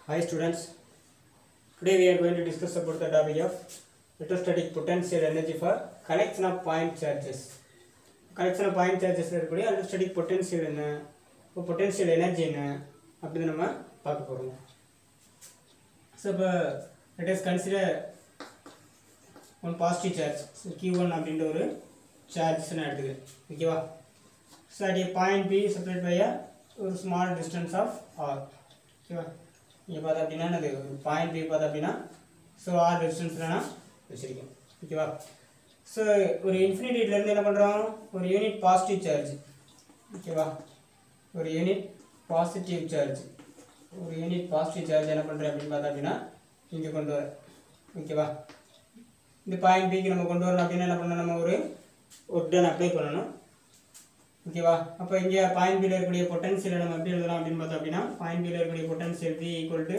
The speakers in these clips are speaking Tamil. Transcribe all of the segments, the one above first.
Hi students, today we are going to discuss about the topic of electrostatic potential energy for collection of point charges. collection of point charges இருக்கக்கூடிய electrostatic potential என்ன இப்போ potential energy என்ன அப்படின்னு நம்ம பார்க்க போகிறோம் ஸோ இப்போ let us consider one positive charge so q1 அப்படின்ற ஒரு சார்ஜ் நான் எடுத்துக்கிறேன் ஓகேவா so at a point B separate by ஒரு ஸ்மால் டிஸ்டன்ஸ் ஆஃப் ஆர் ஓகேவா இங்கே பார்த்தா அப்படின்னா அது ஒரு பாயிண்ட் பி பார்த்தா அப்படின்னா ஸோ ஆர் டிஸ்டன்ஸில் நான் வச்சுருக்கேன் ஓகேவா ஸோ ஒரு இன்ஃபினிட்டிலேருந்து என்ன பண்ணுறோம் ஒரு யூனிட் பாசிட்டிவ் சார்ஜ் ஓகேவா ஒரு யூனிட் பாசிட்டிவ் சார்ஜ் ஒரு யூனிட் பாசிட்டிவ் சார்ஜ் என்ன பண்ணுறேன் அப்படின்னு பார்த்தா அப்படின்னா இங்கே கொண்டு வரேன் ஓகேவா இந்த பாயிண்ட் பிக்கு நம்ம கொண்டு வரணும் அப்படின்னா என்ன பண்ணணும் நம்ம ஒரு ஒட்டன் அப்ளை பண்ணணும் ஓகேவா அப்போ இங்கே பாயிண்ட் பியில் இருக்கக்கூடிய பொட்டன்சியலை நம்ம எப்படி எழுதலாம் அப்படின்னு பார்த்தோம் அப்படின்னா பாயிண்ட் பியில் இருக்கக்கூடிய potential P equal to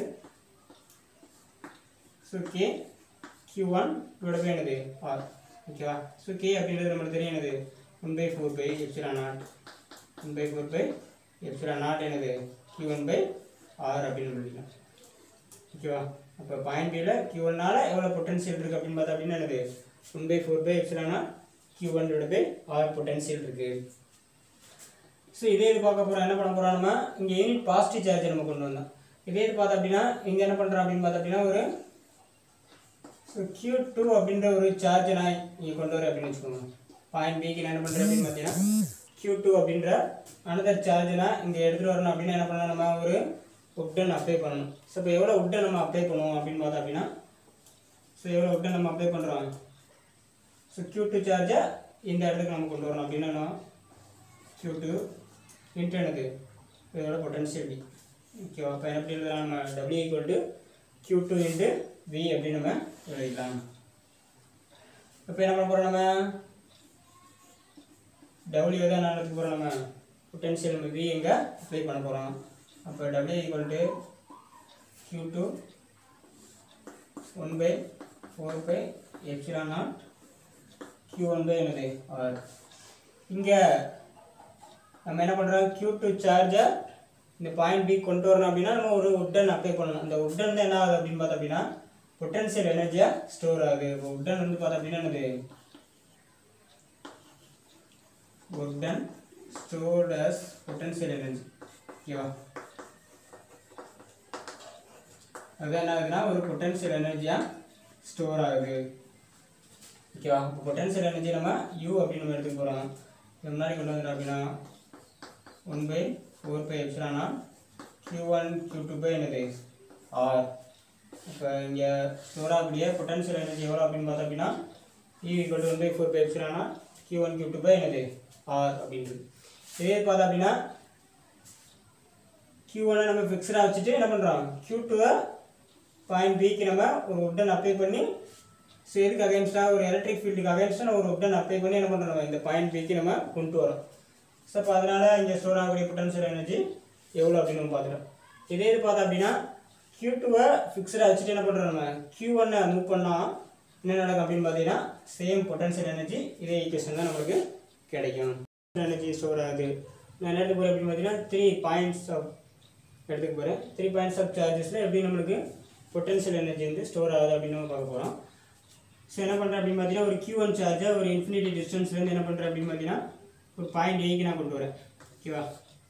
so K Q one divide by என்னது ஆர் ஓகேவா ஸோ கே அப்படின்றது நம்மளுக்கு தெரியும் என்னது one by four by epsilon naught one by four by epsilon naught என்னது கியூ ஒன் பை ஆர் அப்படின்னு எழுதிக்கலாம் ஓகேவா அப்போ பாயிண்ட் பியில் கியூ ஒன்னால எவ்வளோ பொட்டன்சியல் இருக்குது அப்படின்னு பார்த்தா அப்படின்னா என்னது one by four by epsilon naught Q one divide by R potential இருக்குது ஸோ இதே இது பார்க்க போகிறோம் என்ன பண்ண போகிறோம் நம்ம இங்கே யூனிட் பாசிட்டிவ் சார்ஜ் நம்ம கொண்டு வந்தோம் இதே இது பார்த்தோம் அப்படின்னா இங்கே என்ன பண்ணுறோம் அப்படின்னு பார்த்தோம் அப்படின்னா ஒரு ஸோ கியூ டூ அப்படின்ற ஒரு சார்ஜ் நான் இங்கே கொண்டு வரேன் அப்படின்னு வச்சுக்கோங்க பாயிண்ட் பிக்கு நான் என்ன பண்ணுறேன் அப்படின்னு பார்த்தீங்கன்னா கியூ டூ அப்படின்ற அனதர் சார்ஜ் நான் இங்கே எடுத்துகிட்டு வரணும் அப்படின்னு என்ன பண்ணணும் நம்ம ஒரு உட்டன் அப்ளை பண்ணணும் ஸோ இப்போ எவ்வளோ உட்டன் நம்ம அப்ளை பண்ணுவோம் அப்படின்னு பார்த்தோம் அப்படின்னா ஸோ எவ்வளோ உட்டன் நம்ம அப்ளை பண்ணுறோம் ஸோ கியூ டூ சார்ஜை இந்த இடத்துக்கு நம்ம கொண்டு வரணும் அப்படின்னா கியூ டூ இன்ட்டு எனக்கு இதோட பொட்டன்ஷியல் வி ஓகேவா அப்போ எப்படி எழுதலாம் நம்ம W equal to Q two into V அப்படின்னு நம்ம எழுதிக்கலாம் இப்போ என்ன பண்ண போகிறோம் நம்ம டபிள்யூ தான் நான் எடுத்துக்க போகிறோம் நம்ம பொட்டன்ஷியல் நம்ம வி எங்கே அப்ளை பண்ண போகிறோம் அப்போ W equal to Q two one by four by epsilon naught Q one by என்னது ஆர் இங்கே நம்ம என்ன பண்ணுறோம் கியூ டூ சார்ஜை இந்த பாயிண்ட் பி கொண்டு வரணும் அப்படின்னா நம்ம ஒரு உட்டன் அப்ளை பண்ணணும் அந்த உட்டன் தான் என்ன ஆகுது அப்படின்னு பார்த்தோம் அப்படின்னா பொட்டன்ஷியல் எனர்ஜியாக ஸ்டோர் ஆகுது இப்போ உட்டன் வந்து பார்த்தோம் அப்படின்னா என்னது உட்டன் ஸ்டோர்ட் அஸ் பொட்டன்ஷியல் எனர்ஜி ஓகேவா அது என்ன ஆகுதுன்னா ஒரு பொட்டன்ஷியல் எனர்ஜியாக ஸ்டோர் ஆகுது ஓகேவா இப்போ பொட்டன்ஷியல் எனர்ஜி நம்ம யூ அப்படின்னு நம்ம எடுத்துக்க போகிறோம் இது முன்னாடி கொண்டு வந்துடும் அப்படின்னா ஒன் பை ஃபோர் பை எப்சிலானா Q one Q two by என்னது ஆர் இப்போ இங்கே ஸ்டோர் ஆகக்கூடிய பொட்டன்ஷியல் எனர்ஜி எவ்வளோ அப்படின்னு பார்த்தோம் அப்படின்னா E equal to one by four by எப்சிலானா Q one Q two by என்னது ஆர் அப்படின்றது இதே பார்த்தோம் அப்படின்னா கியூ ஒன்னை நம்ம ஃபிக்ஸ்டாக வச்சுட்டு என்ன பண்ணுறோம் கியூ டூவை பாயிண்ட் பிக்கு நம்ம ஒரு உட்டன் அப்ளை பண்ணி ஸோ எதுக்கு அகேன்ஸ்டாக ஒரு எலக்ட்ரிக் ஃபீல்டுக்கு அகேன்ஸ்டாக ஒரு உட்டன் அப்ளை பண்ணி என்ன பண்ணுறோம் நம்ம இந்த பாயிண்ட் பிக்கு நம்ம கொண்டு வரோம் ஸோ அப்போ அதனால் இங்கே ஸ்டோர் ஆகக்கூடிய பொட்டன்ஷியல் எனர்ஜி எவ்வளோ அப்படின்னு நம்ம பார்த்துட்டோம் இதே இது பார்த்தோம் அப்படின்னா கியூ டூவை ஃபிக்ஸ்டாக வச்சுட்டு என்ன பண்ணுறோம் நம்ம கியூ ஒன்னை மூவ் பண்ணால் என்ன நடக்கும் அப்படின்னு பார்த்தீங்கன்னா சேம் பொட்டன்ஷியல் எனர்ஜி இதே ஈக்குவேஷன் தான் நம்மளுக்கு கிடைக்கும் எனர்ஜி ஸ்டோர் ஆகுது நான் என்ன எடுத்து போகிறேன் அப்படின்னு பார்த்தீங்கன்னா த்ரீ பாயிண்ட்ஸ் ஆஃப் எடுத்துக்க போகிறேன் த்ரீ பாயிண்ட்ஸ் ஆஃப் சார்ஜஸில் எப்படி நம்மளுக்கு பொட்டன்ஷியல் எனர்ஜி வந்து ஸ்டோர் ஆகுது அப்படின்னு நம்ம பார்க்க போகிறோம் ஸோ என்ன பண்ணுறேன் அப்படின்னு பார்த்தீங்கன்னா ஒரு கியூ ஒன் சார்ஜை ஒரு இன்ஃபினிட்டி டிஸ்டன்ஸ்லேருந்து என்ன பண்ணுறேன் அப்படின்னு பார்த்தீங்கன்னா ஒரு பாயிண்ட் ஏக்கு நான் கொண்டு வரேன் ஓகேவா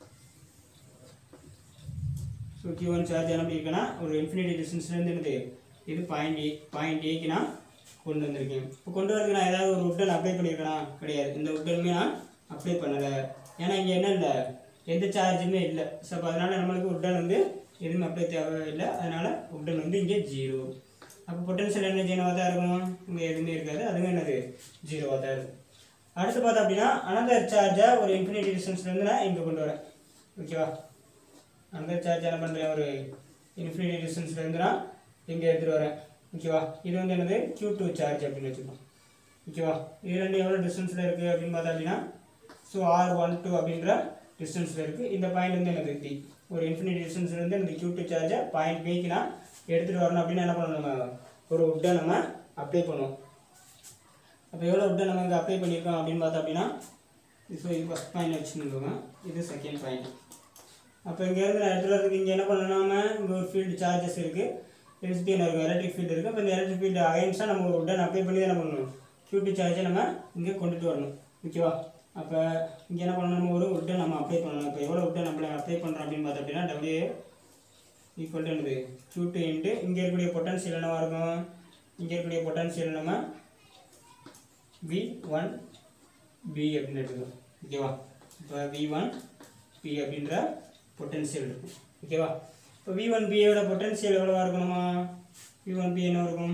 ஸோ கியூ ஒன் சார்ஜ் என்ன பண்ணியிருக்கேன்னா ஒரு இன்ஃபினிட்டி டிஸ்டன்ஸ்லேருந்து என்னது இது பாயிண்ட் ஏ பாயிண்ட் ஏக்கு நான் கொண்டு வந்திருக்கேன் இப்போ கொண்டு வரதுக்கு நான் ஏதாவது ஒரு உட்டன் அப்ளை பண்ணியிருக்கேனா கிடையாது இந்த உட்டனுமே நான் அப்ளை பண்ணலை ஏன்னா இங்கே என்ன இல்லை எந்த சார்ஜுமே இல்லை ஸோ அப்போ அதனால் நம்மளுக்கு உட்டன் வந்து எதுவுமே அப்ளை தேவையில்லை அதனால் உட்டன் வந்து இங்கே ஜீரோ அப்போ பொட்டன்ஷியல் எனர்ஜி என்னவாக தான் இருக்கும் இங்கே எதுவுமே இருக்காது அதுவும் என்னது ஜீரோவாக தான் இருக்கும் அடுத்து பார்த்தோம் அப்படின்னா அனதர் சார்ஜை ஒரு இன்ஃபினிட்டி டிஸ்டன்ஸ்லேருந்து நான் இங்கே கொண்டு வரேன் ஓகேவா அனதர் சார்ஜ் என்ன பண்ணுறேன் ஒரு இன்ஃபினிட்டி டிஸ்டன்ஸ்லேருந்து நான் இங்கே எடுத்துகிட்டு வரேன் ஓகேவா இது வந்து என்னது கியூ டூ சார்ஜ் அப்படின்னு வச்சுக்கோம் ஓகேவா இது ரெண்டு எவ்வளோ டிஸ்டன்ஸில் இருக்குது அப்படின்னு பார்த்தா அப்படின்னா ஸோ ஆர் ஒன் டூ அப்படின்ற டிஸ்டன்ஸில் இருக்குது இந்த பாயிண்ட் வந்து என்னது டி ஒரு இன்ஃபினிட்டி டிஸ்டன்ஸ்லேருந்து இந்த கியூ டூ சார்ஜை பாயிண்ட் பிக்கு நான் எடுத்துகிட்டு வரணும் அப்படின்னு என்ன பண்ணணும் நம்ம ஒரு உட்டை நம்ம அப்ளை பண்ணுவோம் அப்போ எவ்வளோ உட்டை நம்ம இங்கே அப்ளை பண்ணியிருக்கோம் அப்படின்னு பார்த்தோம் அப்படின்னா ஸோ இது ஃபஸ்ட் பாயிண்ட் வச்சுருக்கோங்க இது செகண்ட் பாயிண்ட் அப்போ இங்கேருந்து நான் இடத்துல இருக்கு இங்கே என்ன பண்ணலாம இங்கே ஒரு ஃபீல்டு சார்ஜஸ் இருக்குது இது சுற்றி என்ன இருக்கும் எலக்ட்ரிக் ஃபீல்டு இருக்குது அப்போ இந்த எலக்ட்ரிக் ஃபீல்டு அகைன்ஸாக நம்ம ஒரு உடன் அப்ளை பண்ணி தான் என்ன பண்ணணும் கியூடி சார்ஜை நம்ம இங்கே கொண்டுட்டு வரணும் ஓகேவா அப்போ இங்கே என்ன பண்ணணும் நம்ம ஒரு உட்டன் நம்ம அப்ளை பண்ணணும் இப்போ எவ்வளோ உட்டன் அப்ளை அப்ளை பண்ணுறோம் அப்படின்னு பார்த்தோம் அப்படின்னா டபிள்யூ ஈக்குவல் டு என்னது க்யூ டூ இன்ட்டு இங்கே இருக்கக்கூடிய பொட்டன்ஷியல் என்னவா இருக்கும் இங்கே இருக்கக்கூடிய பொட்டன்ஷியல் நம்ம வி ஒன் பி அப்படின்னு எடுத்துக்கணும் ஓகேவா இப்போ வி ஒன் பி அப்படின்ற பொட்டன்ஷியல் இருக்கும் ஓகேவா இப்போ வி ஒன் பியோட பொட்டன்ஷியல் எவ்வளோவா இருக்கணுமா வி ஒன் பி என்ன இருக்கும்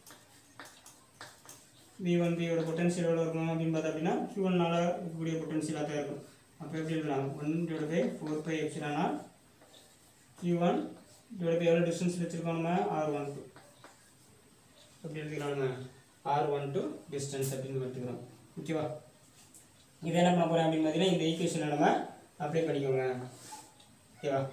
வி ஒன் பியோட பொட்டன்ஷியல் எவ்வளோ இருக்கும் அப்படின்னு பார்த்தா அப்படின்னா க்யூ ஒன்னால இருக்கக்கூடிய பொட்டன்ஷியலாக தான் இருக்கும் அப்போ எப்படி எழுதலாம் one divide by four by எக்ஸ்ட்ரானா க்யூ ஒன் டிவைட் பை எவ்வளோ டிஸ்டன்ஸ் வச்சுருக்கோம் நம்ம ஆர் ஒன் டூ எப்படி எடுத்துக்கலாம் நம்ம ஆர் ஒன் டூ டிஸ்டன்ஸ் அப்படின்னு எடுத்துக்கிறோம் ஓகேவா இதை என்ன பண்ண போகிறேன் அப்படின்னு பார்த்தீங்கன்னா இந்த ஈக்குவேஷனை நம்ம அப்ளை பண்ணிக்கோங்க ஓகேவா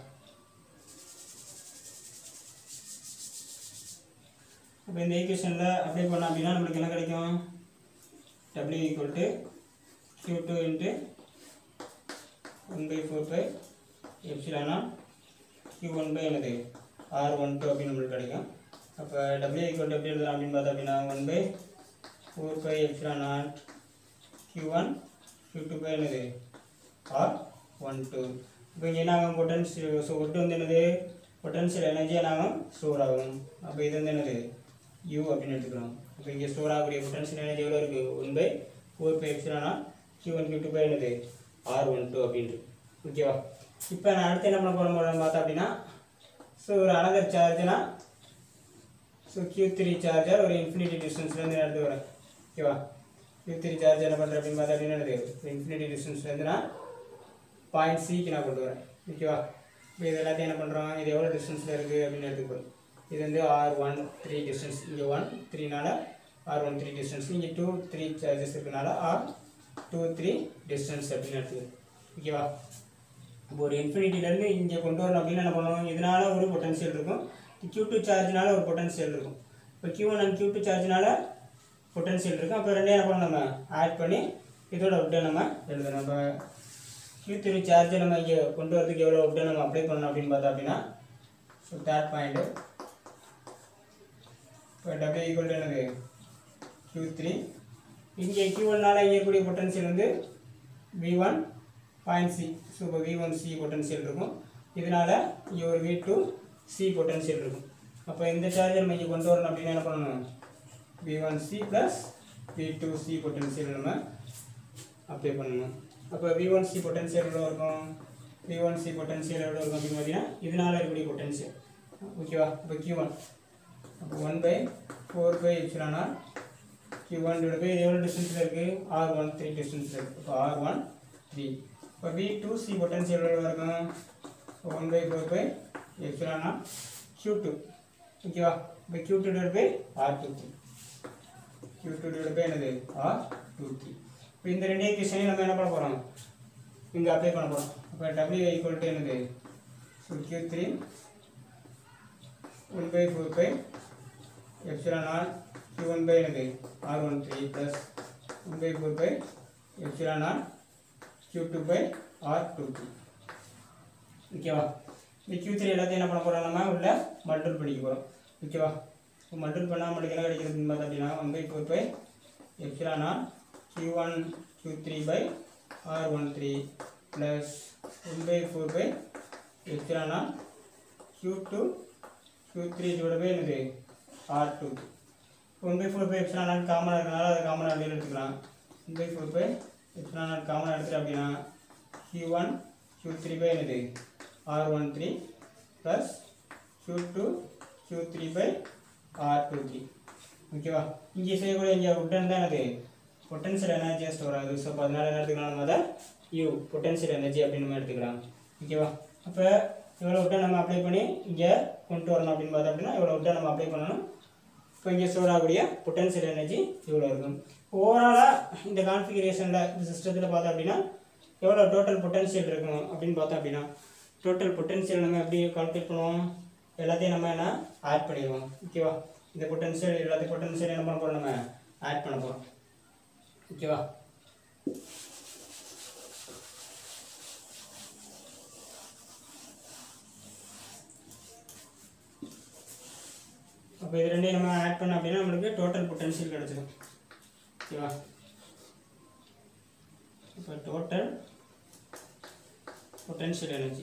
அப்போ இந்த ஈக்குவேஷனில் அப்ளை பண்ணோம் அப்படின்னா நம்மளுக்கு என்ன கிடைக்கும் W equal to Q two into one by four by எப்சிலானா க்யூ ஒன் பை என்னது ஆர் ஒன் டூ அப்படின்னு நம்மளுக்கு கிடைக்கும் அப்போ டபிள்யூ ஈக்குவல் டு எப்படி எழுதலாம் அப்படின்னு பார்த்தா அப்படின்னா one by four by epsilon naught Q one Q two by என்னது ஆர் ஒன் டூ இப்போ இங்கே என்ன ஆகும் பொட்டன்ஷியல் ஸோ ஒட்டு வந்து என்னது பொட்டன்ஷியல் எனர்ஜி என்ன ஆகும் ஸ்டோர் ஆகும் அப்போ இது வந்து என்னது யூ அப்படின்னு எடுத்துக்கலாம் அப்போ இங்கே ஸ்டோர் ஆகக்கூடிய பொட்டன்ஷியல் எனர்ஜி எவ்வளோ இருக்குது ஒன் பை ஃபோர் பை எப்சிலானா Q one Q two by என்னது ஆர் ஒன் டூ அப்படின்ட்டு ஓகேவா இப்போ நான் அடுத்து என்ன பண்ண போகிறோம் பார்த்தா அப்படின்னா ஸோ ஒரு அனதர் சார்ஜ்னா ஸோ க்யூ த்ரீ சார்ஜர் ஒரு இன்ஃபினிட்டி டிஸ்டன்ஸ்லேருந்து எடுத்து வரேன் ஓகேவா க்யூ த்ரீ சார்ஜ் என்ன பண்ணுறேன் அப்படின்னு பார்த்தா அப்படின்னா என்னது இன்ஃபினிட்டி டிஸ்டன்ஸ்லேருந்து நான் பாயிண்ட் சிக்கு நான் கொண்டு வரேன் ஓகேவா இப்போ இது எல்லாத்தையும் என்ன பண்ணுறோம் இது எவ்வளோ டிஸ்டன்ஸில் இருக்குது அப்படின்னு எடுத்துக்கோ இது வந்து ஆர் ஒன் த்ரீ டிஸ்டன்ஸ் இங்கே ஒன் த்ரீனால ஆர் ஒன் த்ரீ டிஸ்டன்ஸ் இங்கே டூ த்ரீ சார்ஜஸ் இருக்கனால ஆர் டூ த்ரீ டிஸ்டன்ஸ் அப்படின்னு எடுத்துக்கோ ஓகேவா இப்போ ஒரு இன்ஃபினிட்டிலேருந்து இங்கே கொண்டு வரணும் அப்படின்னு என்ன பண்ணணும் இதனால ஒரு பொட்டன்ஷியல் இருக்கும் க்யூ டூ சார்ஜ்னால ஒரு பொட்டன்ஷியல் இருக்கும் இப்போ Q one and Q two சார்ஜ்னால பொட்டன்ஷியல் இருக்கும் அப்போ ரெண்டையும் என்ன பண்ணணும் நம்ம ஆட் பண்ணி இதோட உட்டை நம்ம எழுதணும் நம்ம க்யூ த்ரீ சார்ஜை நம்ம இங்கே கொண்டு வரதுக்கு எவ்வளோ உட்டை நம்ம அப்ளை பண்ணணும் அப்படின்னு பார்த்தா அப்படின்னா ஸோ தேர்ட் பாயிண்ட்டு இப்போ டபிள்யூ ஈக்குவல் என்னது க்யூ த்ரீ இங்கே க்யூ ஒன்னால இங்கே இருக்கக்கூடிய பொட்டன்ஷியல் வந்து V one point C so இப்போ வி ஒன் சி பொட்டன்ஷியல் இருக்கும் இதனால் இங்கே ஒரு வி டூ சி பொட்டன்ஷியல் இருக்கும் அப்போ இந்த சார்ஜர் நம்ம இங்கே கொண்டு வரணும் அப்படின்னு என்ன பண்ணணும் V one C plus V two C potential நம்ம அப்ளை பண்ணணும் அப்போ வி ஒன் சி பொட்டன்ஷியல் எவ்வளோ இருக்கும் வி ஒன் சி பொட்டன்ஷியல் எவ்வளோ இருக்கும் அப்படின்னு பார்த்தீங்கன்னா இதனால் இருக்கக்கூடிய பொட்டன்ஷியல் ஓகேவா இப்போ கியூ ஒன் அப்போ ஒன் பை ஃபோர் பை எப்சிலானா கியூ ஒன் டிவைட் பை எவ்வளோ டிஸ்டன்ஸில் இருக்குது ஆர் ஒன் த்ரீ டிஸ்டன்ஸில் இருக்குது இப்போ ஆர் ஒன் த்ரீ இப்போ வி டூ சி பொட்டன்ஷியல் எவ்வளோ இருக்கும் ஒன் பை ஃபோர் பை எப்சிலானா கியூ டூ ஓகேவா இப்போ Q two divide by R two three Q two divide by என்னது ஆர் டூ த்ரீ இப்போ இந்த ரெண்டு ஈக்குவேஷனையும் நம்ம என்ன பண்ண போகிறோம் இங்கே அப்ளை பண்ண போகிறோம் அப்போ டபிள்யூ ஈக்குவல் டு என்னது so Q three one by four by epsilon R Q one by என்னது R one three plus one by four by epsilon R Q two by R two three ஓகேவா இந்த கியூ த்ரீ எல்லாத்தையும் என்ன பண்ண போகிறோம் நம்ம உள்ள மல்டிபிள் பண்ணிக்க போகிறோம் ஓகேவா இப்போ மல்டிபிள் பண்ணால் நம்மளுக்கு என்ன கிடைக்கிறதுன்னு பார்த்தா அப்படின்னா one by four by epsilon R Q one Q three by R one three plus one by four by epsilon R Q two Q three divide by என்னது R two one by four by epsilon naught காமனாக இருக்கனால அதை காமனாக வெளியில் எடுத்துக்கலாம் one by four by epsilon naught காமனாக எடுத்துட்டு அப்படின்னா Q one Q three by என்னது R one three plus Q two Q three by R two three ஓகேவா இங்கே செய்யக்கூடிய இங்கே உட்டன் தான் என்னது பொட்டன்ஷியல் எனர்ஜியாக ஸ்டோர் ஆகுது ஸோ அப்போ அதனால என்ன எடுத்துக்கலாம் நம்ம அதை யூ பொட்டன்ஷியல் எனர்ஜி அப்படின்னு நம்ம எடுத்துக்கலாம் ஓகேவா அப்போ இவ்வளோ விட்டை நம்ம அப்ளை பண்ணி இங்கே கொண்டு வரணும் அப்படின்னு பார்த்தா அப்படின்னா இவ்வளோ விட்டை நம்ம அப்ளை பண்ணணும் இப்போ இங்கே ஸ்டோர் ஆகக்கூடிய பொட்டன்ஷியல் எனர்ஜி இவ்வளோ இருக்கும் ஓவராலாக இந்த கான்ஃபிகரேஷனில் இந்த சிஸ்டத்தில் பார்த்தா அப்படின்னா எவ்வளோ டோட்டல் பொட்டன்ஷியல் இருக்கும் அப்படின்னு பார்த்தோம் அப்படின்னா டோட்டல் பொட்டன்ஷியல் நம்ம எப்படி கால்குலேட் பண்ணுவோம் எல்லாத்தையும் நம்ம என்ன ஆட் பண்ணிடுவோம் ஓகேவா இந்த பொட்டன்ஷியல் எல்லாத்தையும் பொட்டன்ஷியல் என்ன பண்ண போகிறோம் நம்ம ஆட் பண்ண போகிறோம் ஓகேவா அப்போ இது ரெண்டையும் நம்ம ஆட் பண்ண அப்படின்னா நம்மளுக்கு டோட்டல் பொட்டன்ஷியல் கிடச்சிடும் ஓகேவா இப்போ டோட்டல் பொட்டன்ஷியல் எனர்ஜி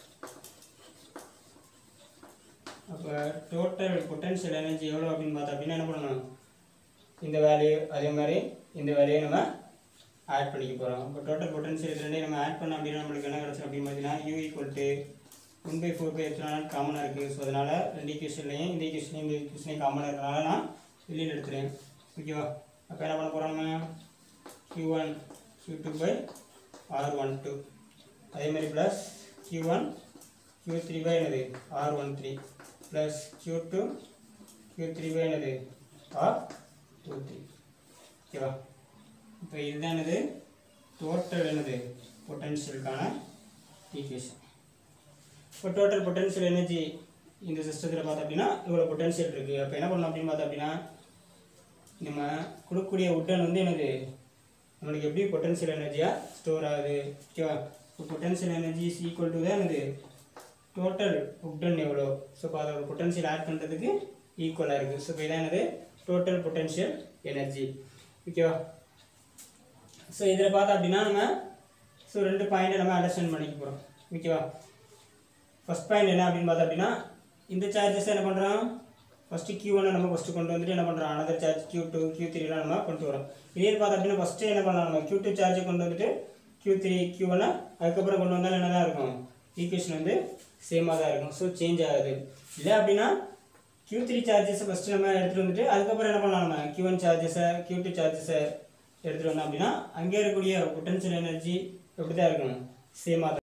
அப்போ டோட்டல் பொட்டன்ஷியல் எனர்ஜி எவ்வளோ அப்படின்னு பார்த்தா அப்படின்னா என்ன பண்ணணும் இந்த வேல்யூ அதே மாதிரி இந்த வேல்யூ நம்ம ஆட் பண்ணிக்க போகிறோம் அப்போ டோட்டல் பொட்டன்ஷியல் இது ரெண்டையும் நம்ம ஆட் பண்ணோம் அப்படின்னா நம்மளுக்கு என்ன கிடச்சிடும் அப்படின்னு பார்த்தீங்கன்னா U equal to one by four by epsilon காமனாக இருக்குது ஸோ அதனால் ரெண்டு ஈக்குவேஷன்லையும் இந்த ஈக்குவேஷனையும் இந்த ஈக்குவேஷனையும் காமனாக இருக்கிறனால நான் வெளியில் எடுத்துறேன் ஓகேவா அப்போ என்ன பண்ண போகிறோம் நம்ம q1 one q2 two by R one two அதே மாதிரி plus q1 one q3 three by என்னது R one three plus q2 two q3 three by என்னது ஆர் டூ த்ரீ ஓகேவா இப்போ இதுதான் என்னது டோட்டல் என்னது பொட்டன்ஷியலுக்கான ஈக்குவேஷன் இப்போ டோட்டல் பொட்டன்ஷியல் எனர்ஜி இந்த சிஸ்டத்தில் பார்த்தோம் அப்படின்னா இவ்வளோ பொட்டன்ஷியல் இருக்குது அப்போ என்ன பண்ணணும் அப்படின்னு பார்த்தோம் அப்படின்னா நம்ம கொடுக்கக்கூடிய உட்டன் வந்து என்னது நம்மளுக்கு எப்படி பொட்டன்ஷியல் எனர்ஜியாக ஸ்டோர் ஆகுது ஓகேவா இப்போ potential energy is equal to தான் என்னது டோட்டல் உட்டன் எவ்வளோ ஸோ இப்போ அதோட பொட்டன்ஷியல் ஆட் பண்ணுறதுக்கு ஈக்குவலாக இருக்குது ஸோ இப்போ இதான் என்னது டோட்டல் பொட்டன்ஷியல் எனர்ஜி ஓகேவா ஸோ இதில் பார்த்தோம் அப்படின்னா நம்ம ஸோ ரெண்டு பாயிண்ட்டை நம்ம அண்டர்ஸ்டாண்ட் பண்ணிக்க போகிறோம் ஓகேவா ஃபஸ்ட் பாயிண்ட் என்ன அப்படின்னு பார்த்தோம் அப்படின்னா இந்த சார்ஜஸ் என்ன பண்ணுறோம் ஃபஸ்ட்டு கியூ ஒன்று நம்ம ஃபஸ்ட்டு கொண்டு வந்துட்டு என்ன பண்ணுறோம் another charge Q two Q த்ரீலாம் நம்ம கொண்டு வரோம் இதே பார்த்தோம் அப்படின்னா ஃபஸ்ட்டு என்ன பண்ணலாம் நம்ம கியூ டூ சார்ஜை கொண்டு வந்துட்டு கியூ த்ரீ கியூ ஒன்று அதுக்கப்புறம் கொண்டு வந்தாலும் என்ன தான் இருக்கும் ஈக்குவேஷன் வந்து சேமாக தான் இருக்கும் ஸோ சேஞ்ச் ஆகுது இல்லை அப்படின்னா கியூ த்ரீ சார்ஜஸை ஃபஸ்ட்டு நம்ம எடுத்துகிட்டு வந்துட்டு அதுக்கப்புறம் என்ன பண்ணலாம் நம்ம கியூ ஒன் சார்ஜஸை கியூ டூ சார்ஜஸை எடுத்துகிட்டு வந்தோம் அப்படின்னா அங்கே இருக்கக்கூடிய பொட்டன்ஷியல் எனர்ஜி எப்படி தான் இருக்கும் சேமாக தான்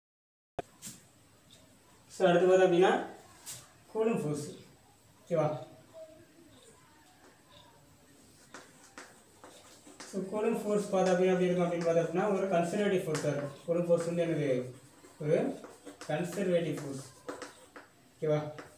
ஸோ அடுத்து பார்த்தோம் அப்படின்னா கூலிங் ஃபோர்ஸ் ஓகேவா ஸோ கூலிங் ஃபோர்ஸ் பார்த்தா அப்படின்னா எப்படி இருக்கும் அப்படின்னு பார்த்தா அப்படின்னா ஒரு கன்சர்வேட்டிவ் ஃபோர்ஸாக இருக்கும் கூலிங் ஃபோர்ஸ் வந்து என்னது ஒரு கன்சர்வேட்டிவ் ஃபோர்ஸ் ஓகேவா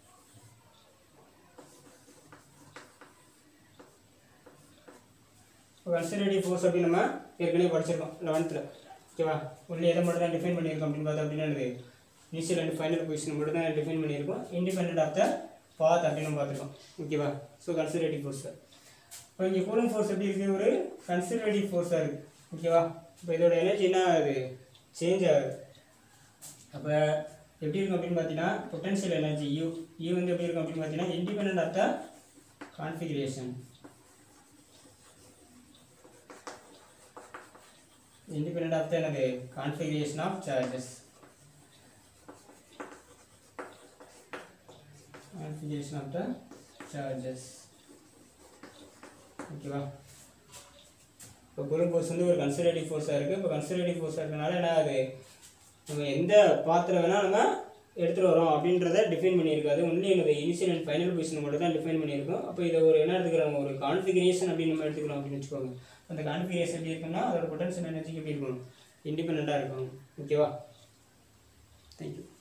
இப்போ கன்சர்வேட்டிவ் ஃபோர்ஸ் அப்படின்னு நம்ம ஏற்கனவே படிச்சிருக்கோம் லெவன்த்தில் ஓகேவா ஒன்லி எதை மட்டும் தான் டிஃபைன் பண்ணியிருக்கோம் அப்படின்னு பார்த்தா அப்படின்னா என்னது இனிஷியல் அண்ட் ஃபைனல் பொசிஷன் மட்டும் தான் டிஃபைன் பண்ணியிருக்கோம் இண்டிபெண்ட் ஆஃப் த பாத் அப்படின்னு நம்ம பார்த்துருக்கோம் ஓகேவா ஸோ கன்சர்வேட்டிவ் ஃபோர்ஸ் இப்போ இங்கே கூலிங் ஃபோர்ஸ் எப்படி இருக்குது ஒரு கன்சர்வேட்டிவ் ஃபோர்ஸாக இருக்குது ஓகேவா இப்போ இதோட எனர்ஜி என்ன ஆகுது சேஞ்ச் ஆகுது அப்போ எப்படி இருக்கும் அப்படின்னு பார்த்தீங்கன்னா பொட்டன்ஷியல் எனர்ஜி யூ யூ வந்து எப்படி இருக்கும் அப்படின்னு பார்த்தீங்கன்னா independent of the configuration independent of the என்னது configuration of charges configuration of the charges ஓகேவா இப்போ கூலிங் ஃபோர்ஸ் வந்து ஒரு கன்சர்வேட்டிவ் ஃபோர்ஸாக இருக்குது இப்போ கன்சர்வேட்டிவ் ஃபோர்ஸாக இருக்கனால என்ன ஆகுது நம்ம எந்த பாத்திரம் வேணால் நம்ம எடுத்துகிட்டு வரோம் அப்படின்றத டிஃபைன் பண்ணியிருக்காது ஒன்லி எனக்கு இனிஷியல் அண்ட் ஃபைனல் பொசிஷன் மட்டும் தான் டிஃபைன் பண்ணியிருக்கோம் அப்போ இதை ஒரு என்ன எடுத்துக்கிறோம் ஒரு கான்ஃபிகரேஷன் அப்படின்னு நம்ம எடுத்துக்கிறோம் அப்படின்னு வச்சுக்கோங்க அந்த கான்ஃபிகரேஷன் எப்படி இருக்குன்னா அதோட பொட்டன்ஷியல் எனர்ஜிக்கு எப்படி இருக்கணும் இண்டிபெண்ட்டாக இருக்கணும் ஓகேவா தேங்க்யூ